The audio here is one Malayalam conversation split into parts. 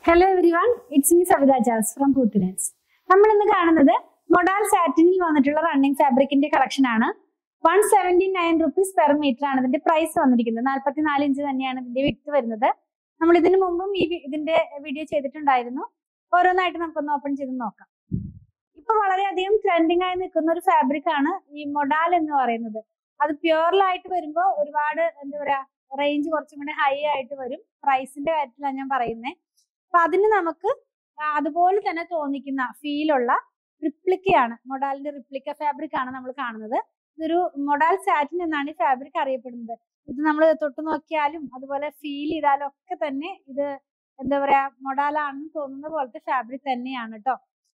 hello everyone it's me Savitha Jas from പൂത്തുനൻസ് നമ്മൾ ഇന്ന് കാണുന്നത് മൊഡാൽ സാറ്റിനിൽ വന്നിട്ടുള്ള റണ്ണിങ് ഫാബ്രിക്കിന്റെ കളക്ഷൻ ആണ് one seventy nine rupees per metre ആണ് ഇതിന്റെ പ്രൈസ് വന്നിരിക്കുന്നത് നാല്പത്തി നാല് ഇഞ്ച് തന്നെയാണ് ഇതിന്റെ വിട്ട് വരുന്നത് നമ്മൾ ഇതിനു മുമ്പും ഈ വി- ഇതിന്റെ വീഡിയോ ചെയ്തിട്ടുണ്ടായിരുന്നു ഓരോന്നായിട്ട് നമുക്കൊന്ന് ഓപ്പൺ ചെയ്ത് നോക്കാം ഇപ്പൊ വളരെയധികം ട്രെൻഡിങ് ആയി നിൽക്കുന്ന ഒരു ഫാബ്രിക് ആണ് ഈ മൊഡാൽ എന്ന് പറയുന്നത് അത് പ്യുവറിലായിട്ട് വരുമ്പോൾ ഒരുപാട് എന്താ പറയാ റേഞ്ച് കുറച്ചും കൂടെ ഹൈ ആയിട്ട് വരും പ്രൈസിന്റെ കാര്യത്തിലാണ് ഞാൻ പറയുന്നത് അപ്പൊ അതിന് നമുക്ക് ആ അതുപോലെ തന്നെ തോന്നിക്കുന്ന ഫീലുള്ള റിപ്ലിക്കയാണ് മൊഡാലിന്റെ റിപ്ലിക്ക ഫാബ്രിക് ആണ് നമ്മൾ കാണുന്നത് ഇതൊരു മൊഡാൽ സാറ്റിൻ എന്നാണ് ഈ ഫാബ്രിക് അറിയപ്പെടുന്നത് ഇത് നമ്മൾ തൊട്ട് നോക്കിയാലും അതുപോലെ ഫീൽ ചെയ്താലും ഒക്കെ തന്നെ ഇത് എന്താ പറയാ മൊഡാലാണെന്ന് തോന്നുന്ന പോലത്തെ ഫാബ്രിക് തന്നെയാണ് കേട്ടോ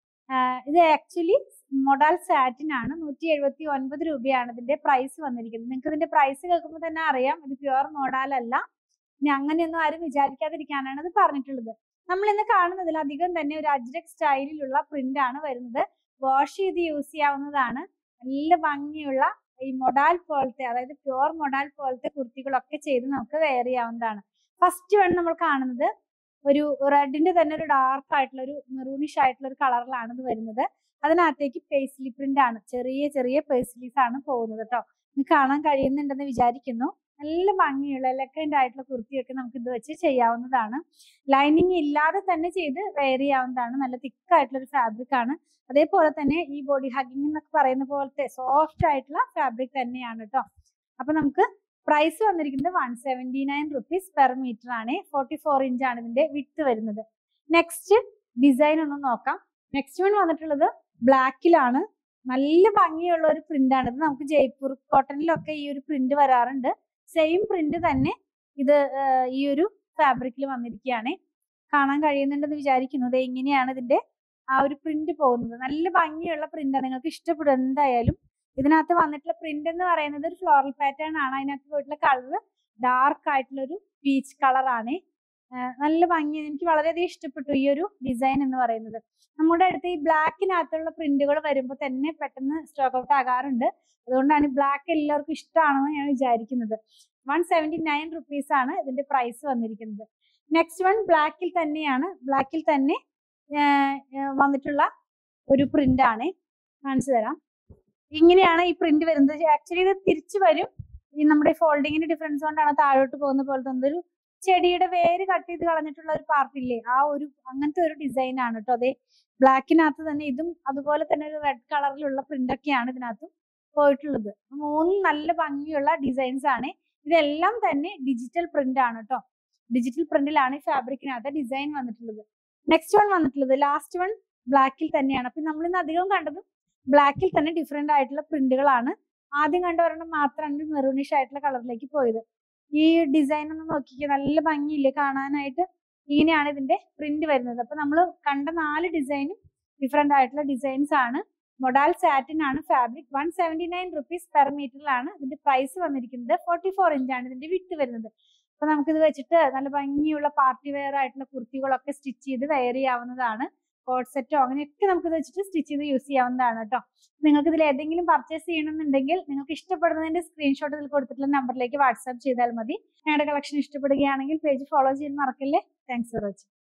ഇത് ആക്ച്വലി മൊഡാൽ സാറ്റിൻ ആണ് നൂറ്റി എഴുപത്തി ഒൻപത് രൂപയാണ് ഇതിന്റെ പ്രൈസ് വന്നിരിക്കുന്നത് നിങ്ങൾക്ക് ഇതിന്റെ പ്രൈസ് കേൾക്കുമ്പോൾ തന്നെ അറിയാം ഇത് പ്യുവർ മൊഡാൽ അല്ല ഇനി അങ്ങനെയൊന്നും ആരും വിചാരിക്കാതിരിക്കാനാണ് ഇത് പറഞ്ഞിട്ടുള്ളത് നമ്മൾ ഇന്ന് കാണുന്നതിൽ അധികം തന്നെ ഒരു അജ്രക് സ്റ്റൈലിലുള്ള പ്രിന്റ് ആണ് വരുന്നത് വാഷ് ചെയ്ത് യൂസ് ചെയ്യാവുന്നതാണ് നല്ല ഭംഗിയുള്ള ഈ മൊഡാൽ പോലത്തെ അതായത് പ്യുവർ മൊഡാൽ പോലത്തെ കുർത്തികളൊക്കെ ചെയ്ത് നമുക്ക് വെയർ ചെയ്യാവുന്നതാണ് ഫസ്റ്റ് വൺ നമ്മൾ കാണുന്നത് ഒരു റെഡിന്റെ തന്നെ ഒരു ഡാർക്ക് ആയിട്ടുള്ള ഒരു മെറൂണിഷ് ആയിട്ടുള്ള ഒരു കളറിലാണ് ഇത് വരുന്നത് അതിനകത്തേക്ക് പേസ്ലി പ്രിന്റ് ആണ് ചെറിയ ചെറിയ പേസ്ലീസ് ആണ് പോകുന്നത് കേട്ടോ ഇത് കാണാൻ കഴിയുന്നുണ്ടെന്ന് വിചാരിക്കുന്നു നല്ല ഭംഗിയുള്ള എലക്കന്റ് ആയിട്ടുള്ള കുർത്തിയൊക്കെ നമുക്ക് ഇത് വെച്ച് ചെയ്യാവുന്നതാണ് ലൈനിങ് ഇല്ലാതെ തന്നെ ചെയ്ത് വെയർ ചെയ്യാവുന്നതാണ് നല്ല തിക്ക് ആയിട്ടുള്ള ഒരു ഫാബ്രിക് ആണ് അതേപോലെ തന്നെ ഈ ബോഡി ഹഗിങ് എന്നൊക്കെ പറയുന്ന പോലത്തെ സോഫ്റ്റ് ആയിട്ടുള്ള ഫാബ്രിക് തന്നെയാണ് കേട്ടോ അപ്പൊ നമുക്ക് പ്രൈസ് വന്നിരിക്കുന്നത് one seventy nine rupees per metre ആണ് ഫോർട്ടി ഫോർ ഇഞ്ച് ആണ് ഇതിന്റെ വിട്ട് വരുന്നത് നെക്സ്റ്റ് ഡിസൈൻ ഒന്ന് നോക്കാം നെക്സ്റ്റ് വൺ വന്നിട്ടുള്ളത് ബ്ലാക്കിലാണ് നല്ല ഭംഗിയുള്ള ഒരു പ്രിന്റ് ആണ് ഇത് നമുക്ക് ജയ്പൂർ കോട്ടണിലൊക്കെ ഈ ഒരു പ്രിന്റ് വരാറുണ്ട് സെയിം പ്രിന്റ് തന്നെ ഇത് ആഹ് ഈ ഒരു ഫാബ്രിക്കിൽ വന്നിരിക്കുകയാണ് കാണാൻ കഴിയുന്നുണ്ടെന്ന് വിചാരിക്കുന്നു ദേ ഇങ്ങനെയാണ് ഇതിന്റെ ആ ഒരു പ്രിന്റ് പോകുന്നത് നല്ല ഭംഗിയുള്ള പ്രിന്റ് ആണ് നിങ്ങൾക്ക് ഇഷ്ടപ്പെടും എന്തായാലും ഇതിനകത്ത് വന്നിട്ടുള്ള പ്രിന്റ് എന്ന് പറയുന്നത് ഒരു ഫ്ലോറൽ പാറ്റേൺ ആണ് അതിനകത്ത് പോയിട്ടുള്ള കളർ ഡാർക്ക് ആയിട്ടുള്ള ഒരു പീച്ച് കളർ ആണ് ആഹ് നല്ല ഭംഗി എനിക്ക് വളരെയധികം ഇഷ്ടപ്പെട്ടു ഈ ഒരു ഡിസൈൻ എന്ന് പറയുന്നത് നമ്മുടെ അടുത്ത് ഈ ബ്ലാക്കിനകത്തുള്ള പ്രിന്റുകൾ വരുമ്പോൾ തന്നെ പെട്ടെന്ന് സ്റ്റോക്ക് ഔട്ട് ആകാറുണ്ട് അതുകൊണ്ടാണ് ബ്ലാക്ക് എല്ലാവർക്കും ഇഷ്ടമാണെന്ന് ഞാൻ വിചാരിക്കുന്നത് വൺ സെവൻറ്റി നയൻ റുപ്പീസ് ആണ് ഇതിന്റെ പ്രൈസ് വന്നിരിക്കുന്നത് നെക്സ്റ്റ് വൺ ബ്ലാക്കിൽ തന്നെയാണ് ബ്ലാക്കിൽ തന്നെ ആഹ് ആഹ് വന്നിട്ടുള്ള ഒരു പ്രിന്റ് ആണ് കാണിച്ചു തരാം ഇങ്ങനെയാണ് ഈ പ്രിന്റ് വരുന്നത് ആക്ച്വലി ഇത് തിരിച്ചു വരും ഈ നമ്മുടെ ഫോൾഡിങ്ങിന്റെ ഡിഫറൻസ് കൊണ്ടാണ് താഴോട്ട് പോകുന്ന പോലത്തെ ഒരു ചെടിയുടെ വേര് കട്ട് ചെയ്ത് കളഞ്ഞിട്ടുള്ള ഒരു പാർട്ട് ഇല്ലേ ആ ഒരു അങ്ങനത്തെ ഒരു ഡിസൈൻ ആണ് കേട്ടോ അതെ ബ്ലാക്കിനകത്ത് തന്നെ ഇതും അതുപോലെ തന്നെ ഒരു റെഡ് കളറിലുള്ള പ്രിന്റ് ഒക്കെയാണ് ഇതിനകത്തും പോയിട്ടുള്ളത് മൂന്ന് നല്ല ഭംഗിയുള്ള ഡിസൈൻസ് ആണ് ഇതെല്ലാം തന്നെ ഡിജിറ്റൽ പ്രിന്റ് ആണ് കേട്ടോ ഡിജിറ്റൽ പ്രിന്റിലാണ് ഈ ഫാബ്രിക്കിനകത്ത് ഡിസൈൻ വന്നിട്ടുള്ളത് നെക്സ്റ്റ് വൺ വന്നിട്ടുള്ളത് ലാസ്റ്റ് വൺ ബ്ലാക്കിൽ തന്നെയാണ് അപ്പൊ നമ്മൾ ഇന്ന് അധികം കണ്ടത് ബ്ലാക്കിൽ തന്നെ ഡിഫറെന്റ് ആയിട്ടുള്ള പ്രിന്റുകളാണ് ആദ്യം കണ്ട ഒരെണ്ണം മാത്രമാണ് മെറൂണിഷ് ആയിട്ടുള്ള കളറിലേക്ക് പോയത് ഈ ഡിസൈൻ ഒന്ന് നോക്കിക്കുക നല്ല ഭംഗിയില്ലേ കാണാനായിട്ട് ഇങ്ങനെയാണ് ഇതിന്റെ പ്രിന്റ് വരുന്നത് അപ്പൊ നമ്മൾ കണ്ട നാല് ഡിസൈനും ഡിഫറെന്റ് ആയിട്ടുള്ള ഡിസൈൻസ് ആണ് മൊഡാൽ സാറ്റിൻ ആണ് fabric one seventy nine rupees per മീറ്ററിലാണ് ഇതിന്റെ പ്രൈസ് വന്നിരിക്കുന്നത് ഫോർട്ടി ഫോർ ഇഞ്ചാണ് ഇതിന്റെ വിട്ട് വരുന്നത് അപ്പൊ നമുക്കിത് വെച്ചിട്ട് നല്ല ഭംഗിയുള്ള പാർട്ടി വെയർ ആയിട്ടുള്ള കുർത്തികളൊക്കെ സ്റ്റിച്ച് ചെയ്ത് വെയർ ചെയ്യാവുന്നതാണ് കോഡ് സെറ്റോ അങ്ങനെയൊക്കെ നമുക്ക് ഇത് വെച്ചിട്ട് സ്റ്റിച്ച് ചെയ്ത് യൂസ് ചെയ്യാവുന്നതാണ് കേട്ടോ നിങ്ങൾക്ക് ഇതിൽ ഏതെങ്കിലും പർച്ചേസ് ചെയ്യണമെന്നുണ്ടെങ്കിൽ നിങ്ങൾക്ക് ഇഷ്ടപ്പെടുന്നതിന്റെ സ്ക്രീൻഷോട്ട് ഇതിൽ കൊടുത്തിട്ടുള്ള നമ്പറിലേക്ക് വാട്സാപ്പ് ചെയ്താൽ മതി ഞങ്ങളുടെ കളക്ഷൻ ഇഷ്ടപ്പെടുകയാണെങ്കിൽ പേജ് ഫോളോ ചെയ്യാൻ മറക്കല്ലേ താങ്ക്സ് ഫോർ വാച്ചിങ്